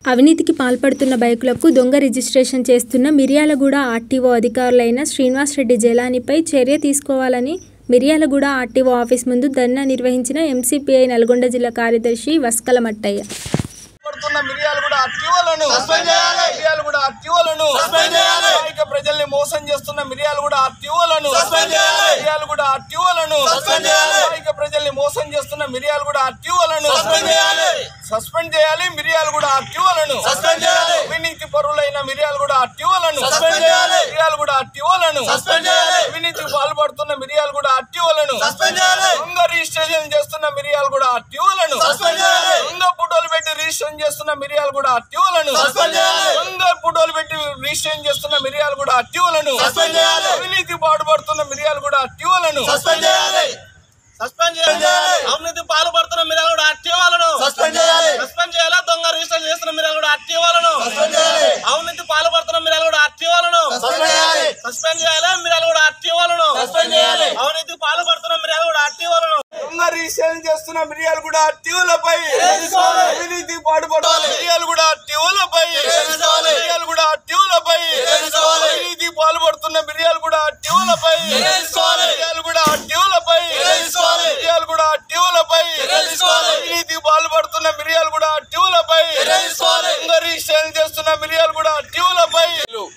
అవినీతికి పాల్పడుతున్న బైకులకు దొంగ రిజిస్ట్రేషన్ చేస్తున్న మిర్యాలగూడ ఆర్టీఓ అధికారులైన శ్రీనివాస్ రెడ్డి జలానిపై చర్య తీసుకోవాలని మిర్యాలగూడ ఆర్టీఓ ఆఫీస్ ముందు ధర్నా నిర్వహించిన ఎంసీపీఐ నల్గొండ జిల్లా కార్యదర్శి వస్కల మట్టయ్య పడుతున్న మిరియాలు కూడా అట్టివలను సస్పెండ్ చేయాలి. మిరియాలు కూడా అట్టివలను సస్పెండ్ చేయాలి. అమాయక ప్రజల్ని మోసం చేస్తున్న మిరియాలు కూడా అట్టివలను సస్పెండ్ చేయాలి. మిరియాలు కూడా అట్టివలను సస్పెండ్ చేయాలి. అమాయక ప్రజల్ని మోసం చేస్తున్న మిరియాలు కూడా అట్టివలను సస్పెండ్ చేయాలి. సస్పెండ్ చేయాలి మిరియాలు కూడా అట్టివలను సస్పెండ్ చేయాలి. అవినీతి పరులైన మిరియాలు కూడా అట్టివలను సస్పెండ్ చేయాలి. మిరియాలు కూడా అట్టివలను సస్పెండ్ చేయాలి. అవినీతి పాల్పడుతున్న మిరియాలు కూడా అట్టివలను సస్పెండ్ చేయాలి. దొంగ రిజిస్ట్రేషన్ చేస్తున్న మిరియాలు కూడా అట్టివలను సస్పెండ్ చేయాలి. దొంగ ఫోటోలు పెట్టి రిజిస్ట్రేషన్ చేస్తున్న మిరియాలు కూడా అట్టివలను సస్పెండ్ చేయాలి. దొంగ ఫోటోలు పెట్టి రిజిస్ట్రేషన్ చేస్తున్న మిరియాలు కూడా అట్టివలను సస్పెండ్ చేయాలి. అవినీతి పాటుపడుతున్న మిరియాలు కూడా అట్టివలను సస్పెండ్ చేయాలి సస్పెండ్ చేయాలి. అవినీతి పాల్పడుతున్న మిరియాలు కూడా అట్టివాలను సస్పెండ్ చేయాలి. సస్పెండ్ చేయాలి దొంగ రిజిస్ట్రేషన్ చేస్తున్న మిరియాలు కూడా అట్టివాలను సస్పెండ్ చేయాలి. అవినీతి పాల్పడుతున్న మిరియాలు కూడా అట్టివాలను సస్పెండ్ చేయాలి. సస్పెండ్ చేయాలి మిరియాలు కూడా అట్టివాలను సస్పెండ్ చేయాలి. అవినీతి పాల్పడుతున్న మిరియాలు కూడా అట్టివాలను దొంగ రిజిస్ట్రేషన్ చేస్తున్న మిరియాలు కూడా అట్టివులపై తీసుకోవాలి. అవినీతి పాటుపడుతున్న మిరియాలు కూడా అట్టివులపై తీసుకోవాలి. మిరియాలు కూడా అట్టివులపై తీసుకోవాలి. అవినీతి పాల్పడుతున్న మిరియాలు కూడా అట్టివులపై తీసుకోవాలి. మిరియాలు కూడా అట్టివులపై తీసుకోవాలి. మిరియాలు కూడా అట్టివులపై తీసుకోవాలి. అవినీతి పాల్పడుతున్న మిరియాలు కూడా అట్టివులపై తీసుకోవాలి. దొంగ రిజిస్ట్రేషన్ చేస్తున్న మిరియాలు కూడా అట్టివులపై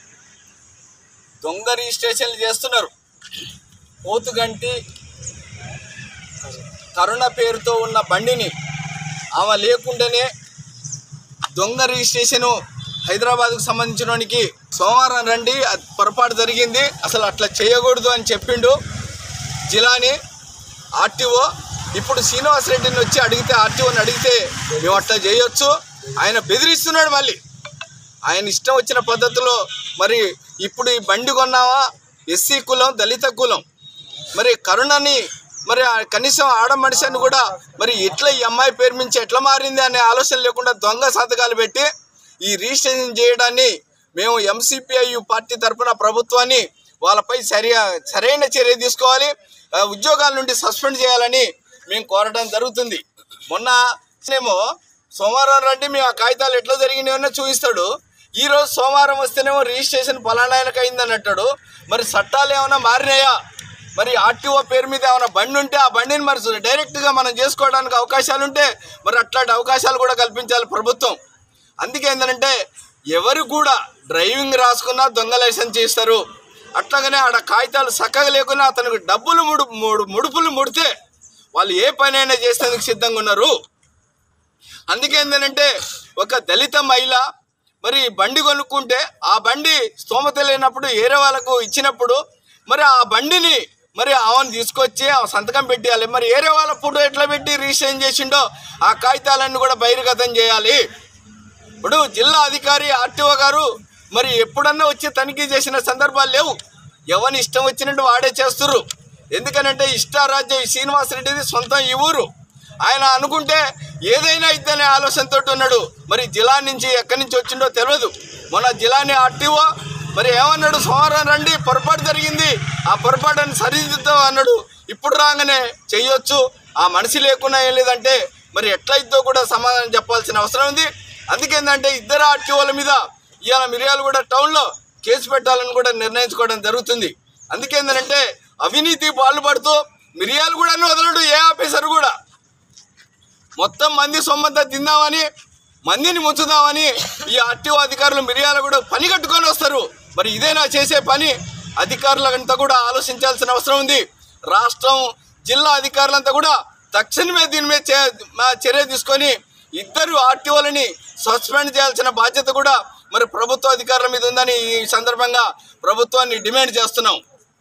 దొంగ రిజిస్ట్రేషన్లు చేస్తున్నారు పోతుగంటి కరుణ పేరుతో ఉన్న బండిని ఆమె లేకుండానే దొంగ రిజిస్ట్రేషను హైదరాబాద్కు సంబంధించినోనికి సోమవారం రండి అది పొరపాటు జరిగింది అసలు అట్లా చేయకూడదు అని చెప్పిండు జిలాని ఆర్టీఓ ఇప్పుడు శ్రీనివాస్ రెడ్డిని వచ్చి అడిగితే ఆర్టీఓని అడిగితే మేము అట్లా చేయొచ్చు ఆయన బెదిరిస్తున్నాడు మళ్ళీ ఆయన ఇష్టం వచ్చిన పద్ధతిలో మరి ఇప్పుడు ఈ బండి కొన్నావా ఎస్సీ కులం దళిత కులం మరి కరుణని మరి ఆ కనీసం ఆడ మనిషిని కూడా మరి ఎట్లా ఈ అమ్మాయి పేరు మించి ఎట్లా మారింది అనే ఆలోచన లేకుండా దొంగ సంతకాలు పెట్టి ఈ రిజిస్ట్రేషన్ చేయడాన్ని మేము ఎంసీపీఐయు పార్టీ తరఫున ప్రభుత్వాన్ని వాళ్ళపై సరి సరైన చర్య తీసుకోవాలి ఆ, ఉద్యోగాల నుండి సస్పెండ్ చేయాలని మేము కోరడం జరుగుతుంది మొన్న ఏమో సోమవారం రండి మేము ఆ కాగితాలు ఎట్లా జరిగినాయో చూపిస్తాడు ఈ రోజు సోమవారం వస్తేనేమో రిజిస్ట్రేషన్ పలానాయనకు అయిందని అంటాడు మరి చట్టాలు ఏమైనా మారినాయా మరి ఆర్టీఓ పేరు మీద ఏమైనా బండి ఉంటే ఆ బండిని మరి డైరెక్ట్గా మనం చేసుకోవడానికి అవకాశాలు ఉంటే మరి అట్లాంటి అవకాశాలు కూడా కల్పించాలి ప్రభుత్వం అందుకే ఏంటంటే ఎవరు కూడా డ్రైవింగ్ రాసుకున్నా దొంగ లైసెన్స్ చేస్తారు అట్లాగనే ఆడ కాగితాలు చక్కగా లేకున్నా అతనికి డబ్బులు ముడు ముడు ముడుపులు ముడితే వాళ్ళు ఏ పనైనా చేసేందుకు సిద్ధంగా ఉన్నారు అందుకే ఏంటంటే ఒక దళిత మహిళ మరి బండి కొనుక్కుంటే ఆ బండి స్తోమత లేనప్పుడు ఏరే వాళ్ళకు ఇచ్చినప్పుడు మరి ఆ బండిని మరి ఆమెను తీసుకొచ్చి ఆ సంతకం పెట్టేయాలి మరి ఏరే వాళ్ళ ఫోటో ఎట్లా పెట్టి రిజిస్ట్రేషన్ చేసిండో ఆ కాగితాలన్నీ కూడా బహిర్గతం చేయాలి ఇప్పుడు జిల్లా అధికారి ఆర్టీఓ గారు మరి ఎప్పుడన్నా వచ్చి తనిఖీ చేసిన సందర్భాలు లేవు ఎవరిని ఇష్టం వచ్చినట్టు వాడే చేస్తుర్రు ఎందుకనంటే ఇష్టారాజ్యం ఈ శ్రీనివాస్ రెడ్డిది సొంతం ఈ ఊరు ఆయన అనుకుంటే ఏదైనా ఇద్దనే ఆలోచనతో ఉన్నాడు మరి జిల్లా నుంచి ఎక్కడి నుంచి వచ్చిండో తెలియదు మొన్న జిల్లాని ఆర్టీఓ మరి ఏమన్నాడు సోమవారం రండి పొరపాటు జరిగింది ఆ పొరపాటుని సరిదిద్దాం అన్నాడు ఇప్పుడు రాగానే చెయ్యొచ్చు ఆ మనిషి లేకున్నా ఏం లేదంటే మరి ఎట్లయిద్దో కూడా సమాధానం చెప్పాల్సిన అవసరం ఉంది అందుకేందంటే ఇద్దరు ఆర్టీఓల మీద ఇవాళ మిర్యాలు కూడా టౌన్లో కేసు పెట్టాలని కూడా నిర్ణయించుకోవడం జరుగుతుంది అందుకేందంటే అవినీతి పాల్పడుతూ మిరియాలు కూడా వదలడు ఏ ఆఫీసర్ కూడా మొత్తం మంది సొమ్మంతా తిందామని మందిని ముంచుదామని ఈ ఆర్టీఓ అధికారులు మిరియాలు కూడా పని కట్టుకొని వస్తారు మరి ఇదేనా చేసే పని అధికారులంతా కూడా ఆలోచించాల్సిన అవసరం ఉంది రాష్ట్రం జిల్లా అధికారులంతా కూడా తక్షణమే దీని మీద చే- మా చర్య తీసుకొని ఇద్దరు ఆర్టీఓలని సస్పెండ్ చేయాల్సిన బాధ్యత కూడా మరి ప్రభుత్వ అధికారుల మీద ఉందని ఈ సందర్భంగా ప్రభుత్వాన్ని డిమాండ్ చేస్తున్నాం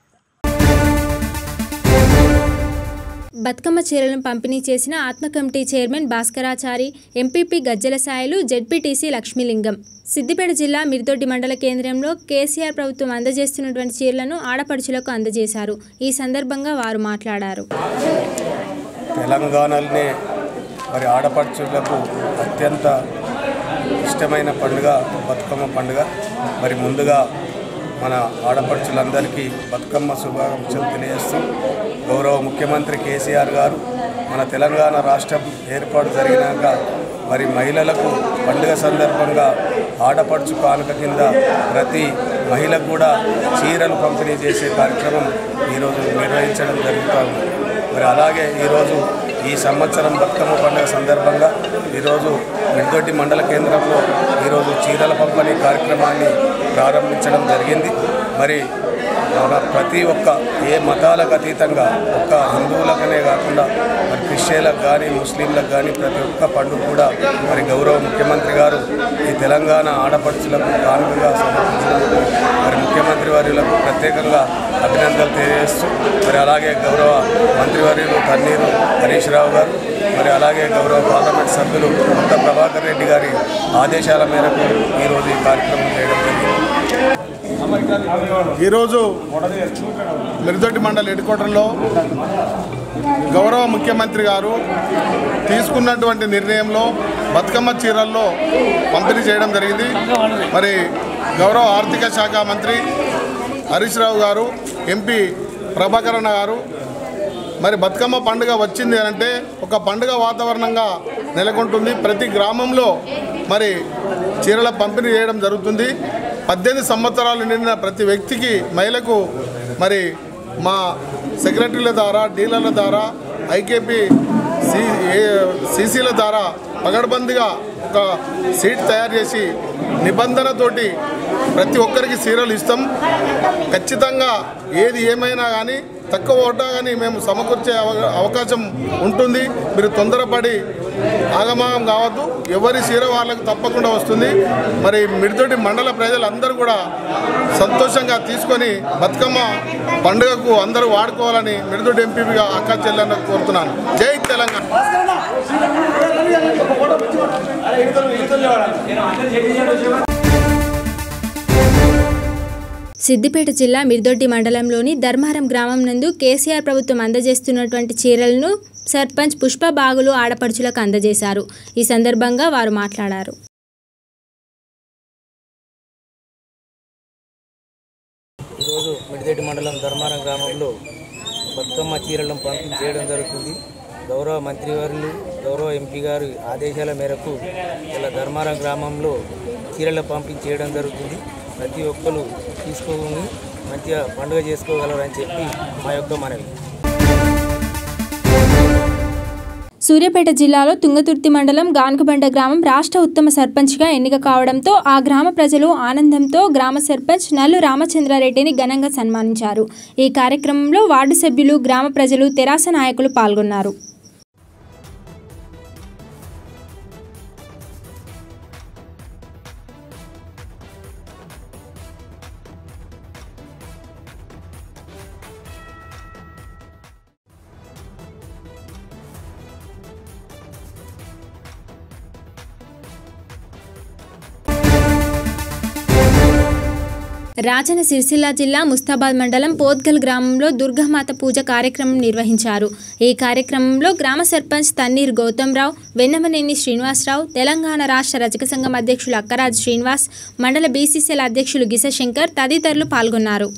బతుకమ్మ చీరలను పంపిణీ చేసిన ఆత్మ committee chairman Bhaskarachari MPP Gajjala Sailu ZPTC Lakshmilingam Siddipet జిల్లా మిర్దొడ్డి మండల కేంద్రంలో కేసీఆర్ ప్రభుత్వం అందజేస్తున్నటువంటి చీరలను ఆడపడుచులకు అందజేశారు ఈ సందర్భంగా వారు మాట్లాడారు తెలంగాణలోనే మరి ఆడపడుచులకు అత్యంత ఇష్టమైన పండుగ బతుకమ్మ పండుగ మరి ముందుగా మన ఆడపడుచులందరికీ బతుకమ్మ శుభాకాంక్షలు తెలియజేస్తూ గౌరవ ముఖ్యమంత్రి కేసీఆర్ గారు మన తెలంగాణ రాష్ట్రం ఏర్పాటు జరిగినాక మరి మహిళలకు పండుగ సందర్భంగా ఆడపడుచు కానుక కింద ప్రతి మహిళకు కూడా చీరలు పంపిణీ చేసే కార్యక్రమం ఈరోజు నిర్వహించడం జరుగుతూ ఉంది మరి అలాగే ఈరోజు ఈ సంవత్సరం బతుకమ్మ పండుగ సందర్భంగా ఈరోజు మిర్దొడ్డి మండల కేంద్రంలో ఈరోజు చీరల పంపిణీ కార్యక్రమాన్ని ప్రారంభించడం జరిగింది మరి మన ప్రతి ఒక్క ఏ మతాలకు అతీతంగా ఒక్క హిందువులకనే కాకుండా మరి క్రిస్టియన్లకు కానీ ముస్లింలకు కానీ ప్రతి ఒక్క పండుగ కూడా మరి గౌరవ ముఖ్యమంత్రి గారు ఈ తెలంగాణ ఆడపడుచులకు కానుకగా సమర్పించినందుకు మరి ముఖ్యమంత్రి వర్యులకు ప్రత్యేకంగా అభినందనలు తెలియజేస్తూ మరి అలాగే గౌరవ మంత్రివర్యులు తన్నీరు హరీష్ రావు గారు మరి అలాగే గౌరవ పార్లమెంట్ సభ్యులు కొత్త ప్రభాకర్ రెడ్డి గారి ఆదేశాల మేరకు ఈరోజు ఈ కార్యక్రమం చేయడం జరిగింది ఈరోజు మిరుదొడ్డి మండల హెడ్ క్వార్టర్లో గౌరవ ముఖ్యమంత్రి గారు తీసుకున్నటువంటి నిర్ణయంలో బతుకమ్మ చీరల్లో పంపిణీ చేయడం జరిగింది మరి గౌరవ ఆర్థిక శాఖ మంత్రి హరీష్ రావు గారు ఎంపీ ప్రభాకరణ గారు మరి బతుకమ్మ పండుగ వచ్చింది అని అంటే ఒక పండుగ వాతావరణంగా నెలకొంటుంది ప్రతి గ్రామంలో మరి చీరల పంపిణీ చేయడం జరుగుతుంది పద్దెనిమిది సంవత్సరాలు నిండిన ప్రతి వ్యక్తికి మహిళకు మరి మా సెక్రటరీల ద్వారా డీలర్ల ద్వారా ఐకేపీ సి సీసీల ద్వారా పగడబందిగా ఒక సీట్ తయారు చేసి నిబంధనతోటి ప్రతి ఒక్కరికి చీరలు ఇస్తాం ఖచ్చితంగా ఏది ఏమైనా కానీ తక్కువ ఓటా కానీ మేము సమకూర్చే అవ- అవకాశం ఉంటుంది మీరు తొందరపడి ఆగమాగం కావద్దు ఎవరి చీర వాళ్ళకు తప్పకుండా వస్తుంది మరి మిడితోటి మండల ప్రజలందరూ కూడా సంతోషంగా తీసుకొని బతుకమ్మ పండుగకు అందరూ వాడుకోవాలని మిడితోటి ఎంపీగా అక్క చెల్లెన్న కోరుతున్నాను జై తెలంగాణ సిద్దిపేట జిల్లా మిర్దొడ్డి మండలంలోని ధర్మారం గ్రామం నందు కేసీఆర్ ప్రభుత్వం అందజేస్తున్నటువంటి చీరలను సర్పంచ్ పుష్ప బాగులు ఆడపడుచులకు అందజేశారు ఈ సందర్భంగా వారు మాట్లాడారు ఈరోజు మిడిదెడ్డి మండలం ధర్మారం గ్రామంలో బతుకమ్మ చీరలను పంపిణీ చేయడం జరుగుతుంది గౌరవ మంత్రివర్యులు గౌరవ ఎంపీ గారి ఆదేశాల మేరకు ఇలా ధర్మారం గ్రామంలో చీరల పంపిణీ చేయడం జరుగుతుంది ప్రతి ఒక్కరు తీసుకొని మంచిగా పండుగ చేసుకోగలరని చెప్పి మా యొక్క మనవి సూర్యాపేట జిల్లాలో తుంగతుర్తి మండలం గాన్గుబండ గ్రామం రాష్ట్ర ఉత్తమ సర్పంచ్గా ఎన్నిక కావడంతో ఆ గ్రామ ప్రజలు ఆనందంతో గ్రామ సర్పంచ్ నల్లు రామచంద్రారెడ్డిని ఘనంగా సన్మానించారు ఈ కార్యక్రమంలో వార్డు సభ్యులు గ్రామ ప్రజలు తెరాస నాయకులు పాల్గొన్నారు రాజన సిరిసిల్ల జిల్లా ముస్తాబాద్ మండలం పోద్గల్ గ్రామంలో దుర్గామాత పూజ కార్యక్రమం నిర్వహించారు ఈ కార్యక్రమంలో గ్రామ సర్పంచ్ తన్నీర్ గౌతమ్రావు వెన్నమనేని శ్రీనివాసరావు తెలంగాణ రాష్ట్ర రజక సంఘం అధ్యక్షులు అక్కరాజు శ్రీనివాస్ మండల బీసీసీఎల్ అధ్యక్షులు గిసశంకర్ తదితరులు పాల్గొన్నారు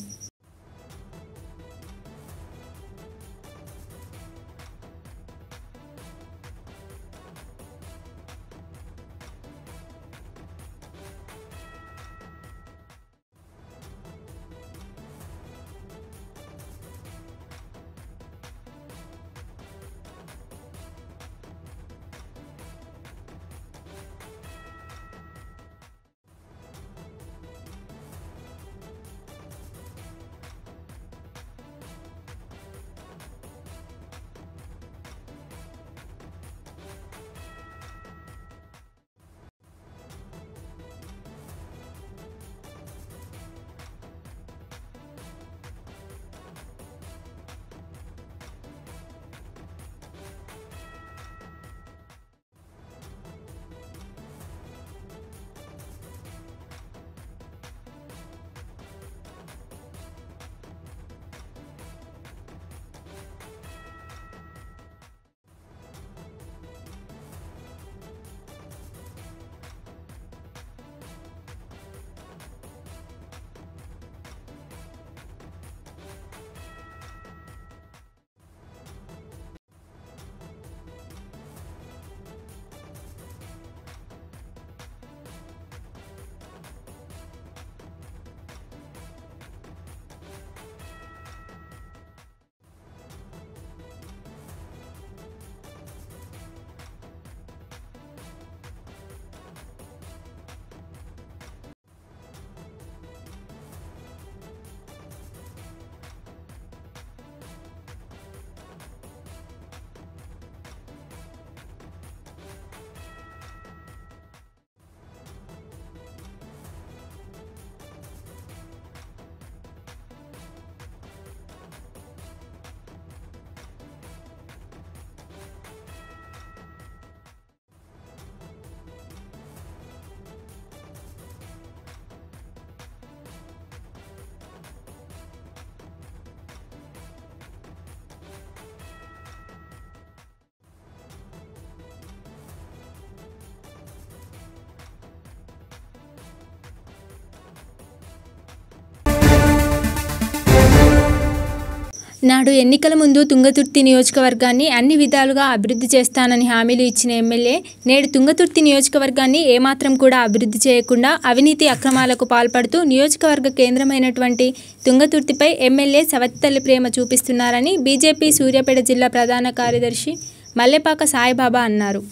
నాడు ఎన్నికల ముందు తుంగతుర్తి నియోజకవర్గాన్ని అన్ని విధాలుగా అభివృద్ధి చేస్తానని హామీలు ఇచ్చిన ఎమ్మెల్యే నేడు తుంగతుర్తి నియోజకవర్గాన్ని ఏమాత్రం కూడా అభివృద్ధి చేయకుండా అవినీతి అక్రమాలకు పాల్పడుతూ నియోజకవర్గ కేంద్రమైనటువంటి తుంగతుర్తిపై ఎమ్మెల్యే సవత్తల్లి ప్రేమ చూపిస్తున్నారని బీజేపీ సూర్యాపేట జిల్లా ప్రధాన కార్యదర్శి మల్లెపాక సాయిబాబా అన్నారు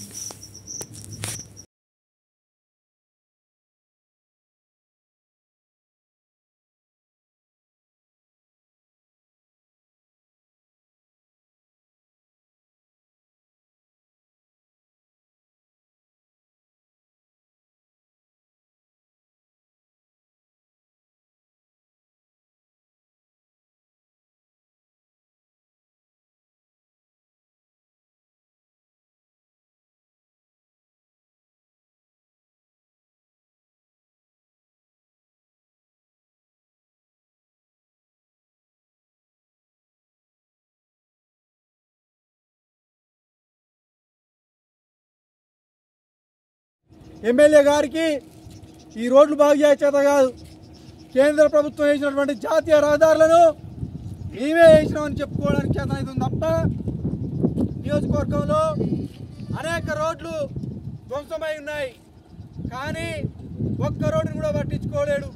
ఎమ్మెల్యే గారికి ఈ రోడ్లు బాగు చేయ చేత కాదు కేంద్ర ప్రభుత్వం వేసినటువంటి జాతీయ రహదారులను మేమే వేసినామని చెప్పుకోవడానికి చేత అవుతుంది తప్ప నియోజకవర్గంలో అనేక రోడ్లు ధ్వంసమై ఉన్నాయి కానీ ఒక్క రోడ్డును కూడా పట్టించుకోలేడు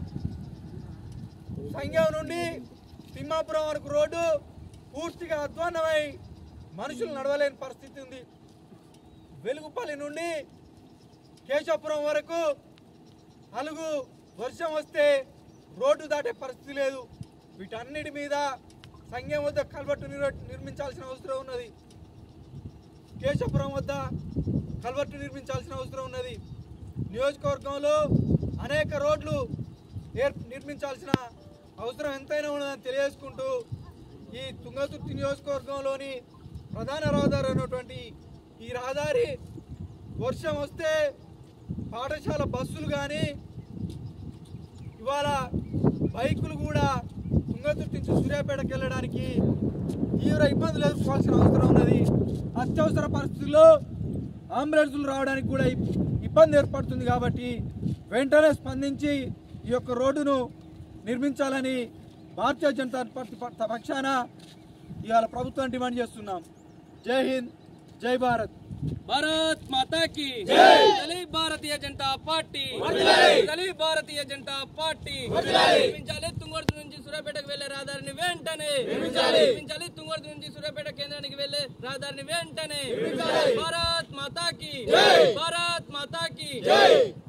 సంఘం నుండి తిమ్మాపురం వరకు రోడ్డు పూర్తిగా అధ్వాన్నమై మనుషులు నడవలేని పరిస్థితి ఉంది వెలుగుపల్లి నుండి కేశవపురం వరకు అలుగు వర్షం వస్తే రోడ్డు దాటే పరిస్థితి లేదు వీటన్నిటి మీద సంఘం వద్ద కల్వర్టు నిర్- నిర్మించాల్సిన అవసరం ఉన్నది కేశవపురం వద్ద కల్వర్టు నిర్మించాల్సిన అవసరం ఉన్నది నియోజకవర్గంలో అనేక రోడ్లు ఏర్ నిర్మించాల్సిన అవసరం ఎంతైనా ఉన్నదని తెలియజేసుకుంటూ ఈ తుంగతుర్తి నియోజకవర్గంలోని ప్రధాన రహదారి అయినటువంటి ఈ రహదారి వర్షం వస్తే పాఠశాల బస్సులు కానీ ఇవాళ బైకులు కూడా తుంగతుర్తి నుంచి సూర్యాపేటకి వెళ్ళడానికి తీవ్ర ఇబ్బందులు ఎదుర్కోవాల్సిన అవసరం ఉన్నది అత్యవసర పరిస్థితుల్లో అంబులెన్సులు రావడానికి కూడా ఇబ్- ఇబ్బంది ఏర్పడుతుంది కాబట్టి వెంటనే స్పందించి ఈ యొక్క రోడ్డును నిర్మించాలని భారతీయ జనతా పార్టీ ప- పక్షాన ఇవాళ ప్రభుత్వం డిమాండ్ చేస్తున్నాం జై హింద్ జై భారత్ భారత్ మాతా కి జై భారతీయ జనతా పార్టీ జై భారతీయ జనతా పార్టీ నిర్మించాలి తుంగోర్తి నుంచి సూర్యాపేటకు వెళ్లే రహదారిని వెంటనే నిర్మించాలి తుంగోర్తి నుంచి సూర్యాపేట కేంద్రానికి వెళ్లే రహదారిని వెంటనే భారత్ మాతా కి భారత్ మాతా కి